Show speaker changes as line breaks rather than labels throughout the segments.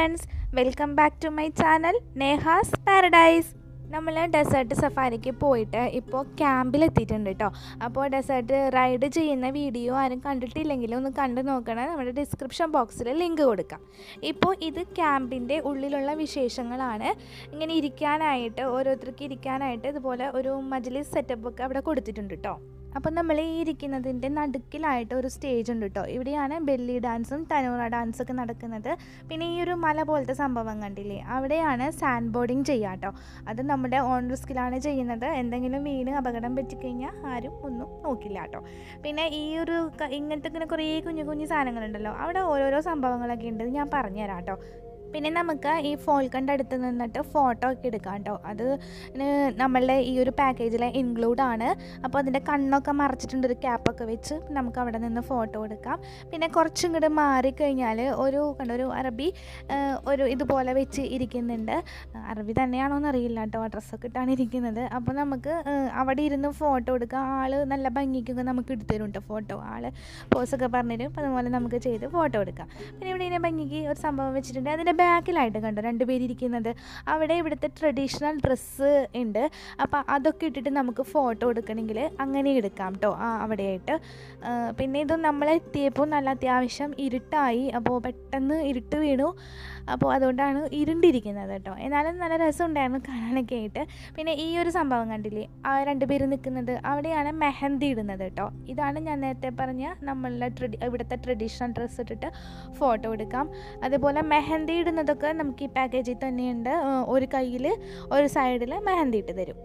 friends welcome back to my channel Neha's paradise നമ്മൾ desert സഫാരിക്ക് പോയിട്ട് ഇപ്പോൾ ക്യാമ്പിലെത്തിയിട്ടുണ്ട് കേട്ടോ അപ്പോൾ ഡെസേർട്ട് റൈഡ് ചെയ്യുന്ന വീഡിയോ ആരും കണ്ടിട്ടില്ലെങ്കിൽ ഒന്ന് കണ്ടു നോക്കണം നമ്മുടെ ഡിസ്ക്രിപ്ഷൻ ബോക്സിൽ ലിങ്ക് കൊടുക്കാം ഇപ്പോൾ ഇത് ക്യാമ്പിൻ്റെ ഉള്ളിലുള്ള വിശേഷങ്ങളാണ് ഇങ്ങനെ ഇരിക്കാനായിട്ട് ഓരോരുത്തർക്ക് ഇരിക്കാനായിട്ട് ഇതുപോലെ ഒരു മജ്ലിസ് സെറ്റപ്പ് ഒക്കെ അവിടെ കൊടുത്തിട്ടുണ്ട് കേട്ടോ അപ്പോൾ നമ്മൾ ഈ ഇരിക്കുന്നതിൻ്റെ നടുക്കിലായിട്ട് ഒരു സ്റ്റേജ് ഉണ്ട് കേട്ടോ ഇവിടെയാണ് ബെല്ലി ഡാൻസും തനൂറ ഡാൻസും ഒക്കെ നടക്കുന്നത് പിന്നെ ഈ ഒരു മല പോലത്തെ സംഭവം കണ്ടില്ലേ അവിടെയാണ് സാൻഡ് ബോർഡിങ് ചെയ്യുക കേട്ടോ അത് നമ്മുടെ ഓൺ റിസ്കിലാണ് ചെയ്യുന്നത് എന്തെങ്കിലും വീണ് അപകടം പറ്റിക്കഴിഞ്ഞാൽ ആരും ഒന്നും നോക്കില്ല കേട്ടോ പിന്നെ ഈ ഒരു ക- ഇങ്ങനത്തെ ഇങ്ങനെ കുറേ കുഞ്ഞു കുഞ്ഞു സാധനങ്ങളുണ്ടല്ലോ അവിടെ ഓരോരോ സംഭവങ്ങളൊക്കെ ഉണ്ട് ഞാൻ പറഞ്ഞുതരാം കേട്ടോ പിന്നെ നമുക്ക് ഈ ഫോൾക്കൻ്റെ അടുത്ത് നിന്നിട്ട് ഫോട്ടോ ഒക്കെ എടുക്കാം കേട്ടോ അത് ന് നമ്മളുടെ ഈ ഒരു പാക്കേജിൽ ഇൻക്ലൂഡ് ആണ് അപ്പോൾ അതിൻ്റെ കണ്ണൊക്കെ മറച്ചിട്ടുണ്ട് ഒരു ക്യാപ്പൊക്കെ വെച്ച് നമുക്ക് അവിടെ നിന്ന് ഫോട്ടോ എടുക്കാം പിന്നെ കുറച്ചും കൂടെ മാറിക്കഴിഞ്ഞാൽ ഒരു കണ്ടോ ഒരു അറബി ആ, ഒരു ഇതുപോലെ വെച്ച് ഇരിക്കുന്നുണ്ട് അറബി തന്നെയാണോ എന്നറിയില്ല കേട്ടോ ഡ്രസ്സൊക്കെ ഇട്ടാണ് ഇരിക്കുന്നത് അപ്പോൾ നമുക്ക് ആ, അവിടെ ഇരുന്ന് ഫോട്ടോ എടുക്കാം ആൾ നല്ല ഭംഗിക്കൊക്കെ നമുക്ക് എടുത്തു തരും കേട്ടോ ഫോട്ടോ ആൾ പോസൊക്കെ പറഞ്ഞുതരും അപ്പോൾ അതുപോലെ നമുക്ക് ചെയ്ത് ഫോട്ടോ എടുക്കാം പിന്നെ ഇവിടെ ഇതിനെ ഭംഗിക്ക് ഒരു സംഭവം വെച്ചിട്ടുണ്ട് അതിൻ്റെ ബാക്കിലായിട്ട് കണ്ടോ രണ്ടുപേര് ഇരിക്കുന്നത് അവിടെ ഇവിടുത്തെ ട്രഡീഷണൽ ഡ്രസ്സ് ഉണ്ട് അപ്പോൾ അതൊക്കെ ഇട്ടിട്ട് നമുക്ക് ഫോട്ടോ എടുക്കണമെങ്കിൽ അങ്ങനെ എടുക്കാം കേട്ടോ ആ അവിടെയായിട്ട് ആ, പിന്നെ ഇത് നമ്മൾ എത്തിയപ്പോൾ നല്ല അത്യാവശ്യം ഇരുട്ടായി അപ്പോൾ പെട്ടെന്ന് ഇരുട്ട് വീണു അപ്പോൾ അതുകൊണ്ടാണ് ഇരുണ്ടിരിക്കുന്നത് കേട്ടോ എന്നാലും നല്ല രസമുണ്ടായിരുന്നു കാണാനൊക്കെ ആയിട്ട് പിന്നെ ഈ ഒരു സംഭവം കണ്ടില്ലേ ആ രണ്ടുപേര് നിൽക്കുന്നത് അവിടെയാണ് മെഹന്തി ഇടുന്നത് കേട്ടോ ഇതാണ് ഞാൻ നേരത്തെ പറഞ്ഞ നമ്മളുടെ ട്രഡി ഇവിടുത്തെ ട്രഡീഷണൽ ഡ്രസ്സ് ഇട്ടിട്ട് ഫോട്ടോ എടുക്കാം അതുപോലെ മെഹന്തി ഇടുന്നതൊക്കെ നമുക്ക് ഈ പാക്കേജിൽ തന്നെയുണ്ട് ആ, ഒരു കയ്യിൽ ഒരു സൈഡിൽ മെഹന്തി ഇട്ട് തരും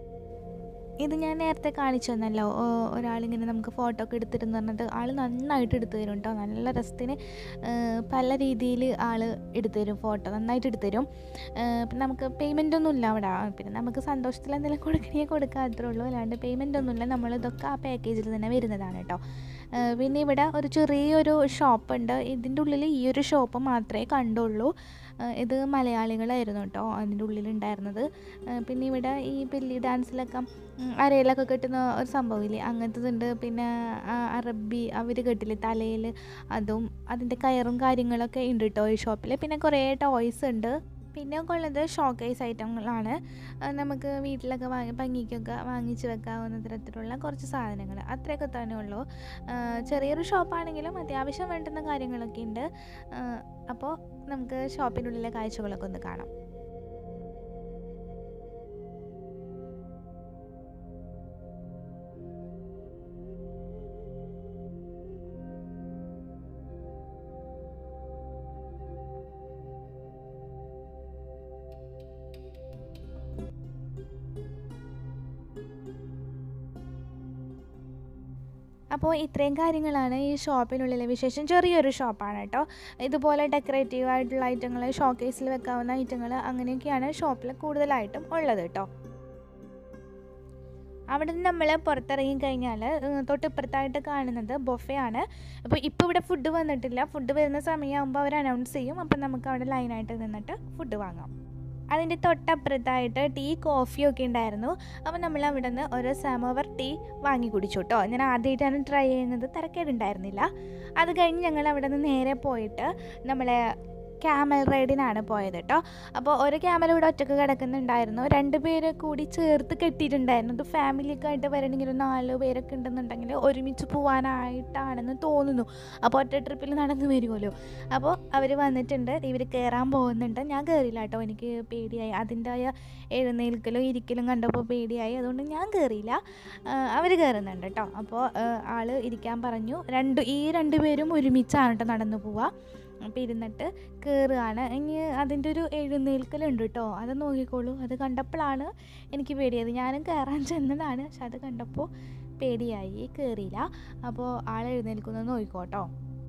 ഇത് ഞാൻ നേരത്തെ കാണിച്ചു തന്നല്ലോ ഓ, ഒരാളിങ്ങനെ നമുക്ക് ഫോട്ടോ ഒക്കെ എടുത്തിരുന്നു പറഞ്ഞിട്ട് ആൾ നന്നായിട്ട് എടുത്തു തരും കേട്ടോ നല്ല രസത്തിന് ആ, പല രീതിയിൽ ആൾ എടുത്തു തരും ഫോട്ടോ നന്നായിട്ട് എടുത്തു തരും ആ, പിന്നെ നമുക്ക് പേയ്മെൻ്റ് ഒന്നും ഇല്ല അവിടെ ആ, പിന്നെ നമുക്ക് സന്തോഷത്തിൽ എന്തെങ്കിലും കൊടുക്കണേ കൊടുക്കുക അത്രേ ഉള്ളൂ അല്ലാണ്ട് പേയ്മെൻ്റ് ഒന്നുമില്ല നമ്മളിതൊക്കെ ആ പാക്കേജിൽ തന്നെ വരുന്നതാണ് കേട്ടോ ആ, പിന്നെ ഇവിടെ ഒരു ചെറിയൊരു ഷോപ്പുണ്ട് ഇതിൻ്റെ ഉള്ളിൽ ഈ ഒരു ഷോപ്പ് മാത്രമേ കണ്ടുള്ളൂ ആ, ഇത് മലയാളികളായിരുന്നു കേട്ടോ അതിൻ്റെ ഉള്ളിലുണ്ടായിരുന്നത് ആ, പിന്നെ ഇവിടെ ഈ ബെല്ലി ഡാൻസിലൊക്കെ ഉം, അരയിലൊക്കെ കെട്ടുന്ന ഒരു സംഭവമില്ലേ അങ്ങനത്തതുണ്ട് പിന്നെ ആ, അറബി അവർ കെട്ടില്ലേ തലയിൽ അതും അതിൻ്റെ കയറും കാര്യങ്ങളൊക്കെ ഉണ്ട് കേട്ടോ ഈ ഷോപ്പിൽ പിന്നെ കുറേ ടോയ്സ് ഉണ്ട് പിന്നെ ഒക്കെ ഉള്ളത് ഷോക്കേസ് ഐറ്റങ്ങളാണ് ആ, നമുക്ക് വീട്ടിലൊക്കെ വാങ്ങി ഭംഗിക്കൊക്കെ വാങ്ങിച്ച് വെക്കാവുന്ന തരത്തിലുള്ള കുറച്ച് സാധനങ്ങൾ അത്രയൊക്കെ തന്നെ ഉള്ളൂ ആ, ചെറിയൊരു ഷോപ്പാണെങ്കിലും അത്യാവശ്യം വേണ്ടുന്ന കാര്യങ്ങളൊക്കെ ഉണ്ട് ആ, അപ്പോൾ നമുക്ക് ഷോപ്പിനുള്ളിലെ കാഴ്ചകളൊക്കെ ഒന്ന് കാണാം അപ്പോൾ ഇത്രയും കാര്യങ്ങളാണ് ഈ ഷോപ്പിനുള്ളിലെ വിശേഷം ചെറിയൊരു ഷോപ്പാണ് കേട്ടോ ഇതുപോലെ ഡെക്കറേറ്റീവ് ആയിട്ടുള്ള ഐറ്റങ്ങൾ ഷോക്കേസിൽ വെക്കാവുന്ന ഐറ്റങ്ങൾ അങ്ങനെയൊക്കെയാണ് ഷോപ്പിൽ കൂടുതലായിട്ടും ഉള്ളത് കേട്ടോ അവിടെ നിന്ന് നമ്മൾ പുറത്തിറങ്ങി കഴിഞ്ഞാൽ തൊട്ടിപ്പുറത്തായിട്ട് കാണുന്നത് ബൊഫെ ആണ് അപ്പോൾ ഇപ്പോൾ ഇവിടെ ഫുഡ് വന്നിട്ടില്ല ഫുഡ് വരുന്ന സമയമാകുമ്പോൾ അവർ അനൗൺസ് ചെയ്യും അപ്പം നമുക്ക് അവിടെ ലൈനായിട്ട് നിന്നിട്ട് ഫുഡ് വാങ്ങാം അതിൻ്റെ തൊട്ടപ്പുറത്തായിട്ട് ടീ കോഫിയും ഒക്കെ ഉണ്ടായിരുന്നു അപ്പോൾ നമ്മൾ അവിടെ നിന്ന് ഒരു സമോവർ ടീ വാങ്ങി കുടിച്ചു കേട്ടോ ഞാൻ ആദ്യമായിട്ടാണ് ട്രൈ ചെയ്യുന്നത് തിരക്കേടുണ്ടായിരുന്നില്ല അത് കഴിഞ്ഞ് ഞങ്ങൾ അവിടെ നിന്ന് നേരെ പോയിട്ട് നമ്മളെ ക്യാമൽ റൈഡിനാണ് പോയത് കേട്ടോ അപ്പോൾ ഒരു ക്യാമൽ ഇവിടെ ഒറ്റക്ക് കിടക്കുന്നുണ്ടായിരുന്നു രണ്ട് പേര് കൂടി ചേർത്ത് കെട്ടിയിട്ടുണ്ടായിരുന്നു ഇത് ഫാമിലിയൊക്കെ ആയിട്ട് വരണമെങ്കിൽ ഒരു നാല് പേരൊക്കെ ഉണ്ടെന്നുണ്ടെങ്കിൽ ഒരുമിച്ച് പോകാനായിട്ടാണെന്ന് തോന്നുന്നു അപ്പോൾ ഒറ്റ ട്രിപ്പിൽ നടന്നു വരുമല്ലോ അപ്പോൾ അവർ വന്നിട്ടുണ്ട് ഇവർ കയറാൻ പോകുന്നുണ്ട് ഞാൻ കയറിയില്ല കേട്ടോ എനിക്ക് പേടിയായി അതിൻ്റെ എഴുന്നേൽക്കലും ഇരിക്കലും കണ്ടപ്പോൾ പേടിയായി അതുകൊണ്ട് ഞാൻ കയറിയില്ല അവർ കയറുന്നുണ്ട് കേട്ടോ അപ്പോൾ ആൾ ഇരിക്കാൻ പറഞ്ഞു രണ്ട് ഈ രണ്ട് പേരും ഒരുമിച്ചാണ് കേട്ടോ നടന്നു പോവുക അപ്പോൾ ഇരുന്നിട്ട് കയറുകയാണ് ഇനി അതിൻ്റെ ഒരു എഴുന്നേൽക്കലുണ്ട് കേട്ടോ അത് നോക്കിക്കോളൂ അത് കണ്ടപ്പോഴാണ് എനിക്ക് പേടിയത് ഞാനും കയറാൻ ചെന്നതാണ് പക്ഷെ അത് കണ്ടപ്പോൾ പേടിയായി കയറിയില്ല അപ്പോൾ ആൾ എഴുന്നേൽക്കുന്നത് നോക്കിക്കോട്ടോ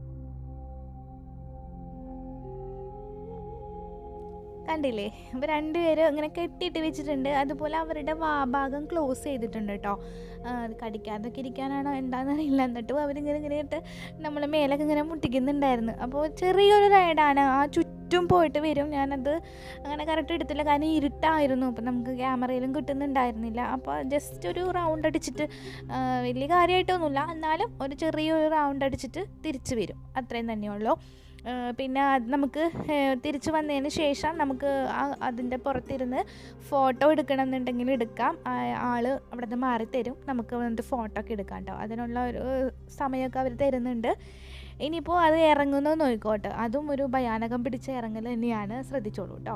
കണ്ടില്ലേ അപ്പോൾ രണ്ടുപേരും ഇങ്ങനെ കെട്ടിയിട്ട് വെച്ചിട്ടുണ്ട് അതുപോലെ അവരുടെ വാഭാഗം ക്ലോസ് ചെയ്തിട്ടുണ്ട് കേട്ടോ ആ, അത് കടിക്കാതൊക്കെ ഇരിക്കാനാണോ എന്താണെന്നറിയില്ല എന്നിട്ടും അവരിങ്ങനെ ഇങ്ങനെ ഇട്ട് നമ്മളെ മേലൊക്കെ ഇങ്ങനെ മുട്ടിക്കുന്നുണ്ടായിരുന്നു അപ്പോൾ ചെറിയൊരു റൈഡാണ് ആ ചുറ്റും പോയിട്ട് വരും ഞാനത് അങ്ങനെ കറക്റ്റ് എടുത്തില്ല കാരണം ഇരുട്ടായിരുന്നു അപ്പോൾ നമുക്ക് ക്യാമറയിലും കിട്ടുന്നുണ്ടായിരുന്നില്ല അപ്പോൾ ജസ്റ്റ് ഒരു റൗണ്ട് അടിച്ചിട്ട് ആ, വലിയ കാര്യമായിട്ടൊന്നുമില്ല എന്നാലും ഒരു ചെറിയൊരു റൗണ്ട് അടിച്ചിട്ട് തിരിച്ചു വരും അത്രയും തന്നെയുള്ളൂ പിന്നെ അത് നമുക്ക് തിരിച്ചു വന്നതിന് ശേഷം നമുക്ക് ആ അതിൻ്റെ പുറത്തിരുന്ന് ഫോട്ടോ എടുക്കണം എന്നുണ്ടെങ്കിൽ എടുക്കാം ആൾ അവിടെ നിന്ന് മാറിത്തരും നമുക്ക് വന്നിട്ട് ഫോട്ടോ ഒക്കെ എടുക്കാം കേട്ടോ അതിനുള്ള ഒരു സമയമൊക്കെ അവർ തരുന്നുണ്ട് ഇനിയിപ്പോൾ അത് ഇറങ്ങുന്നത് നോക്കിക്കോട്ടെ അതും ഒരു ഭയാനകം പിടിച്ച ഇറങ്ങൽ തന്നെയാണ് ശ്രദ്ധിച്ചോളൂ കേട്ടോ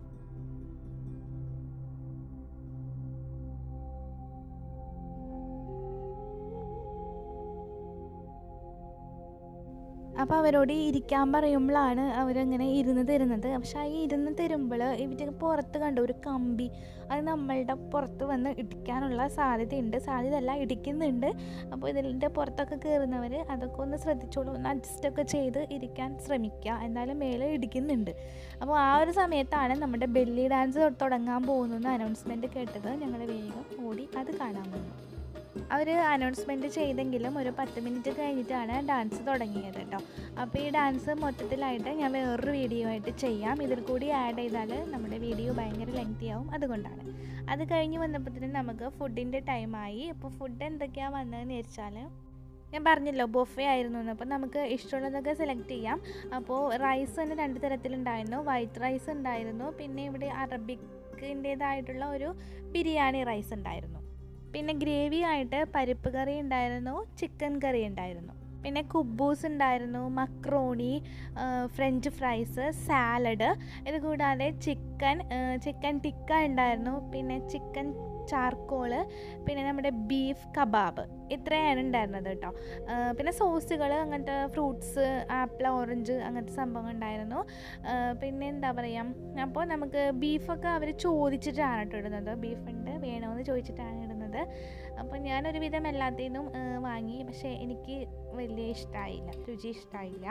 അപ്പോൾ അവരോട് ഇരിക്കാൻ പറയുമ്പോഴാണ് അവരങ്ങനെ ഇരുന്ന് തരുന്നത് പക്ഷെ ആ ഇരുന്ന് തരുമ്പോൾ ഇവർ പുറത്ത് കണ്ട ഒരു കമ്പി അത് നമ്മളുടെ പുറത്ത് വന്ന് ഇടിക്കാനുള്ള സാധ്യതയുണ്ട് സാധ്യതയല്ല ഇടിക്കുന്നുണ്ട് അപ്പോൾ ഇതിൻ്റെ പുറത്തൊക്കെ കയറുന്നവർ അതൊക്കെ ഒന്ന് ശ്രദ്ധിച്ചോളൂ ഒന്ന് അഡ്ജസ്റ്റൊക്കെ ചെയ്ത് ഇരിക്കാൻ ശ്രമിക്കുക എന്തായാലും മേലെ ഇടിക്കുന്നുണ്ട് അപ്പോൾ ആ ഒരു സമയത്താണ് നമ്മുടെ ബെല്ലി ഡാൻസ് തുടങ്ങാൻ പോകുന്നു അനൗൺസ്മെൻറ്റ് കേട്ടത് ഞങ്ങൾ വേഗം ഓടി അത് കാണാൻ വന്നു അവർ അനൗൺസ്മെൻറ്റ് ചെയ്തെങ്കിലും ഒരു പത്ത് മിനിറ്റ് കഴിഞ്ഞിട്ടാണ് ഡാൻസ് തുടങ്ങിയത് കേട്ടോ അപ്പോൾ ഈ ഡാൻസ് മൊത്തത്തിലായിട്ട് ഞാൻ വേറൊരു വീഡിയോ ആയിട്ട് ചെയ്യാം ഇതിൽ കൂടി ആഡ് ചെയ്താൽ നമ്മുടെ വീഡിയോ ഭയങ്കര ലെങ്തി ആവും അതുകൊണ്ടാണ് അത് കഴിഞ്ഞ് വന്നപ്പോഴത്തേനും നമുക്ക് ഫുഡിൻ്റെ ടൈമായി അപ്പോൾ ഫുഡ് എന്തൊക്കെയാണ് വന്നതെന്ന് വെച്ചാൽ ഞാൻ പറഞ്ഞല്ലോ ബൊഫേ ആയിരുന്നു എന്ന് അപ്പോൾ നമുക്ക് ഇഷ്ടമുള്ളതൊക്കെ സെലക്ട് ചെയ്യാം അപ്പോൾ റൈസ് തന്നെ രണ്ട് തരത്തിലുണ്ടായിരുന്നു വൈറ്റ് റൈസ് ഉണ്ടായിരുന്നു പിന്നെ ഇവിടെ അറബിക്കിൻ്റേതായിട്ടുള്ള ഒരു ബിരിയാണി റൈസ് ഉണ്ടായിരുന്നു പിന്നെ ഗ്രേവി ആയിട്ട് പരിപ്പ് കറി ഉണ്ടായിരുന്നു ചിക്കൻ കറി ഉണ്ടായിരുന്നു പിന്നെ കുബൂസ് ഉണ്ടായിരുന്നു മക്രോണി ഫ്രഞ്ച് ഫ്രൈസ് സാലഡ് ഇത് കൂടാതെ ചിക്കൻ ചിക്കൻ ടിക്ക ഉണ്ടായിരുന്നു പിന്നെ ചിക്കൻ ചാർക്കോള് പിന്നെ നമ്മുടെ ബീഫ് കബാബ് ഇത്രയാണ് ഉണ്ടായിരുന്നത് കേട്ടോ പിന്നെ സോസുകൾ അങ്ങനത്തെ ഫ്രൂട്ട്സ് ആപ്പിൾ ഓറഞ്ച് അങ്ങനത്തെ സംഭവങ്ങൾ ഉണ്ടായിരുന്നു പിന്നെ എന്താ പറയുക അപ്പോൾ നമുക്ക് ബീഫൊക്കെ അവർ ചോദിച്ചിട്ടാണ് കേട്ടോ ഇടുന്നത് ബീഫുണ്ട് വേണമെന്ന് ചോദിച്ചിട്ടാണ് ഇടുന്നത് അപ്പോൾ ഞാനൊരുവിധം എല്ലാത്തിനും വാങ്ങി പക്ഷേ എനിക്ക് വലിയ ഇഷ്ടമായില്ല രുചി ഇഷ്ടമായില്ല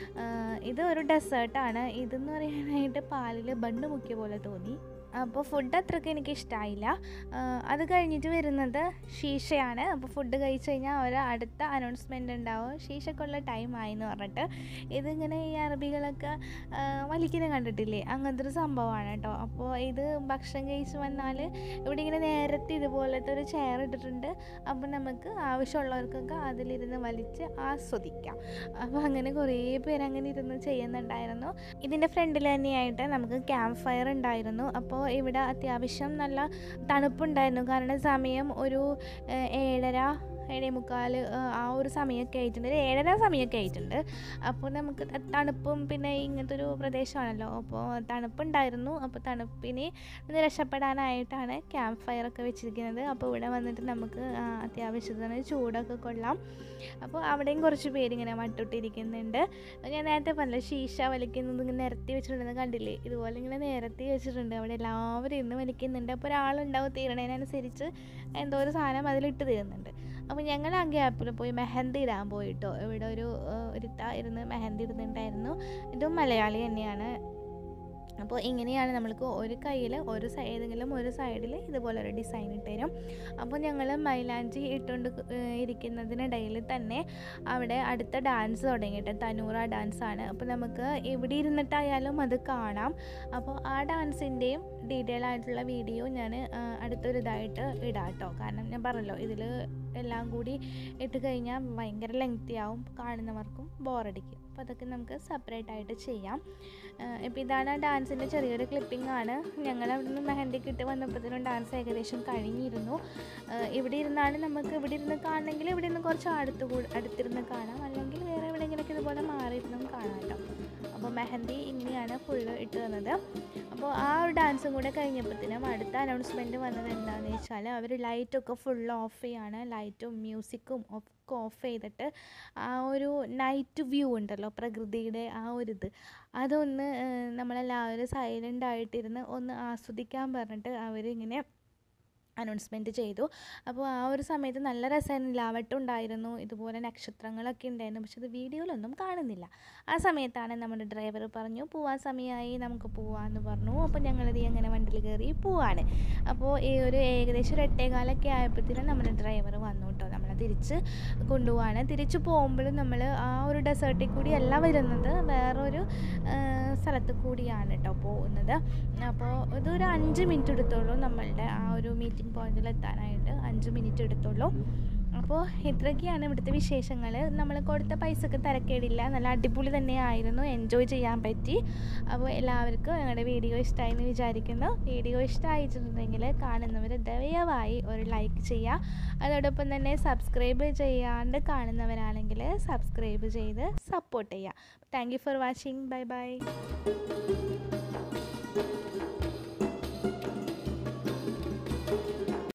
ഇത് ഒരു ഡെസേർട്ടാണ് ഇതെന്ന് പറയാനായിട്ട് പാലിൽ ബണ്ണ് മുക്കിയ പോലെ തോന്നി അപ്പോൾ ഫുഡ് അത്രയ്ക്ക് എനിക്ക് ഇഷ്ടമായില്ല അത് കഴിഞ്ഞിട്ട് വരുന്നത് ഷീഷയാണ് അപ്പോൾ ഫുഡ് കഴിച്ച് കഴിഞ്ഞാൽ അവർ അടുത്ത അനൗൺസ്മെൻ്റ് ഉണ്ടാവും ഷീഷക്കുള്ള ടൈമായി എന്ന് പറഞ്ഞിട്ട് ഇതിങ്ങനെ ഈ അറബികളൊക്കെ വലിക്കുന്ന കണ്ടിട്ടില്ലേ അങ്ങനത്തെ ഒരു സംഭവമാണ് കേട്ടോ അപ്പോൾ ഇത് ഭക്ഷണം കഴിച്ച് വന്നാൽ ഇവിടെ ഇങ്ങനെ നേരത്തെ ഇതുപോലത്തെ ഒരു ചെയർ ഇട്ടിട്ടുണ്ട് അപ്പോൾ നമുക്ക് ആവശ്യമുള്ളവർക്കൊക്കെ അതിലിരുന്ന് വലിച്ച് ആസ്വദിക്കാം അപ്പോൾ അങ്ങനെ കുറേ പേര് അങ്ങനെ ഇരുന്ന് ചെയ്യുന്നുണ്ടായിരുന്നു ഇതിൻ്റെ ഫ്രണ്ടിൽ തന്നെയായിട്ട് നമുക്ക് ക്യാമ്പ് ഫയർ ഉണ്ടായിരുന്നു അപ്പോൾ ഇവിടെ അത്യാവശ്യം നല്ല തണുപ്പുണ്ടായിരുന്നു കാരണം സമയം ഒരു ഏഴര ഏഴേ മുക്കാൽ ആ ഒരു സമയമൊക്കെ ആയിട്ടുണ്ട് ഒരു ഏഴര സമയമൊക്കെ ആയിട്ടുണ്ട് അപ്പോൾ നമുക്ക് തണുപ്പും പിന്നെ ഇങ്ങനത്തെ ഒരു പ്രദേശമാണല്ലോ അപ്പോൾ തണുപ്പുണ്ടായിരുന്നു അപ്പോൾ തണുപ്പിനെ ഒന്ന് രക്ഷപ്പെടാനായിട്ടാണ് ക്യാമ്പ് ഫയറൊക്കെ വെച്ചിരിക്കുന്നത് അപ്പോൾ ഇവിടെ വന്നിട്ട് നമുക്ക് അത്യാവശ്യത്തിന് ചൂടൊക്കെ കൊള്ളാം അപ്പോൾ അവിടെയും കുറച്ച് പേരിങ്ങനെ മട്ടിട്ടിരിക്കുന്നുണ്ട് ഞാൻ നേരത്തെ പറഞ്ഞില്ല ശീശ വലിക്കുന്നത് ഇങ്ങനെ നിരത്തി വെച്ചിട്ടുണ്ടെന്ന് കണ്ടില്ലേ ഇതുപോലെ ഇങ്ങനെ നിരത്തി വെച്ചിട്ടുണ്ട് അവിടെ എല്ലാവരും ഇന്ന് വലിക്കുന്നുണ്ട് അപ്പോൾ ഒരാളുണ്ടാവും തീരണതിനനുസരിച്ച് എന്തോ ഒരു സാധനം അതിലിട്ട് തീരുന്നുണ്ട് അപ്പോൾ ഞങ്ങൾ ആ ഗ്യാപ്പിൽ പോയി മെഹന്തി ഇടാൻ പോയിട്ടോ ഇവിടെ ഒരു ഒരുത്ത ഇരുന്ന് മെഹന്തി ഇടുന്നുണ്ടായിരുന്നു ഇതും മലയാളി തന്നെയാണ് അപ്പോൾ ഇങ്ങനെയാണ് നമ്മൾക്ക് ഒരു കയ്യിൽ ഒരു സൈ ഏതെങ്കിലും ഒരു സൈഡിൽ ഇതുപോലെ ഒരു ഡിസൈൻ ഇട്ട് തരും അപ്പോൾ ഞങ്ങൾ മൈലാഞ്ചി ഇട്ടുകൊണ്ട് ഇരിക്കുന്നതിനിടയിൽ തന്നെ അവിടെ അടുത്ത ഡാൻസ് തുടങ്ങിയിട്ട് തനൂറ ഡാൻസാണ് അപ്പോൾ നമുക്ക് എവിടെ ഇരുന്നിട്ടായാലും അത് കാണാം അപ്പോൾ ആ ഡാൻസിൻ്റെയും ഡീറ്റെയിൽ ആയിട്ടുള്ള വീഡിയോ ഞാൻ അടുത്തൊരു ഇതായിട്ട് ഇടാം കേട്ടോ കാരണം ഞാൻ പറഞ്ഞല്ലോ ഇതിൽ എല്ലാം കൂടി ഇട്ട് കഴിഞ്ഞാൽ ഭയങ്കര ലെങ്തി ആവും കാണുന്നവർക്കും ബോറടിക്കും അപ്പോൾ അതൊക്കെ നമുക്ക് സെപ്പറേറ്റ് ആയിട്ട് ചെയ്യാം ഇപ്പോൾ ഇതാണ് ഡാൻസിൻ്റെ ചെറിയൊരു ക്ലിപ്പിംഗ് ആണ് ഞങ്ങൾ അവിടെ നിന്ന് മെഹന്തിക്ക് ഇട്ട് വന്നപ്പോഴത്തേനും ഡാൻസ് ഏകദേശം കഴിഞ്ഞിരുന്നു ഇവിടെ ഇരുന്നാണ് നമുക്ക് ഇവിടെ ഇരുന്ന് കാണണമെങ്കിൽ ഇവിടെ നിന്ന് കുറച്ച് അടുത്ത് കൂടി അടുത്തിരുന്ന് കാണാം അല്ലെങ്കിൽ വേറെ എവിടെയെങ്കിലുമൊക്കെ ഇതുപോലെ മാറിയിരുന്നും കാണാം കേട്ടോ അപ്പോൾ മെഹന്തി ഇങ്ങനെയാണ് ഫുള്ള് ഇട്ട് തന്നത് അപ്പോൾ ആ ഒരു ഡാൻസും കൂടെ കഴിഞ്ഞപ്പോഴത്തേനും അടുത്ത അനൗൺസ്മെൻറ്റ് വന്നത് എന്താണെന്ന് വെച്ചാൽ അവർ ലൈറ്റൊക്കെ ഫുൾ ഓഫ് ചെയ്യാണ് ലൈറ്റും മ്യൂസിക്കും ഒക്കെ ഓഫ് ചെയ്തിട്ട് ആ ഒരു നൈറ്റ് വ്യൂ ഉണ്ടല്ലോ പ്രകൃതിയുടെ ആ ഒരു ഇത് അതൊന്ന് നമ്മളെല്ലാവരും സൈലൻ്റ് ആയിട്ടിരുന്ന് ഒന്ന് ആസ്വദിക്കാൻ പറഞ്ഞിട്ട് അവരിങ്ങനെ അനൗൺസ്മെൻറ്റ് ചെയ്തു അപ്പോൾ ആ ഒരു സമയത്ത് നല്ല രസമായിരുന്നു ലാവട്ടം ഉണ്ടായിരുന്നു ഇതുപോലെ നക്ഷത്രങ്ങളൊക്കെ ഉണ്ടായിരുന്നു പക്ഷെ അത് വീഡിയോയിലൊന്നും കാണുന്നില്ല ആ സമയത്താണ് നമ്മുടെ ഡ്രൈവർ പറഞ്ഞു പോവാൻ സമയമായി നമുക്ക് പോവാമെന്ന് പറഞ്ഞു അപ്പോൾ ഞങ്ങളിത് അങ്ങനെ വണ്ടിയിൽ കയറി പോവാണ് അപ്പോൾ ഈ ഒരു ഏകദേശം ഒരു എട്ടേകാലൊക്കെ ആയപ്പോഴത്തേനും നമ്മുടെ ഡ്രൈവർ വന്നു കേട്ടോ നമ്മളെ തിരിച്ച് കൊണ്ടുപോവാണ് തിരിച്ച് പോകുമ്പോഴും നമ്മൾ ആ ഒരു ഡെസേർട്ടിൽ കൂടി അല്ല വരുന്നത് വേറൊരു സ്ഥലത്ത് കൂടിയാണ് കേട്ടോ പോകുന്നത് അപ്പോൾ ഇതൊരു അഞ്ച് മിനിറ്റ് എടുത്തോളൂ നമ്മളുടെ ആ ഒരു മീറ്റിംഗ് പോയിന്റിൽ എത്താനായിട്ട് അഞ്ച് മിനിറ്റ് എടുത്തോളൂ അപ്പോൾ ഇത്രയൊക്കെയാണ് ഇവിടുത്തെ വിശേഷങ്ങൾ നമ്മൾ കൊടുത്ത പൈസക്ക് തരക്കേടില്ല നല്ല അടിപൊളി തന്നെയായിരുന്നു എൻജോയ് ചെയ്യാൻ പറ്റി അപ്പോൾ എല്ലാവർക്കും ഞങ്ങളുടെ വീഡിയോ ഇഷ്ടമായി എന്ന് വിചാരിക്കുന്നു വീഡിയോ ഇഷ്ടമായിട്ടുണ്ടെങ്കിൽ കാണുന്നവർ ദയവായി ഒരു ലൈക്ക് ചെയ്യുക അതോടൊപ്പം തന്നെ സബ്സ്ക്രൈബ് ചെയ്യാണ്ട് കാണുന്നവരാണെങ്കിൽ സബ്സ്ക്രൈബ് ചെയ്ത് സപ്പോർട്ട് ചെയ്യുക thank you for watching bye by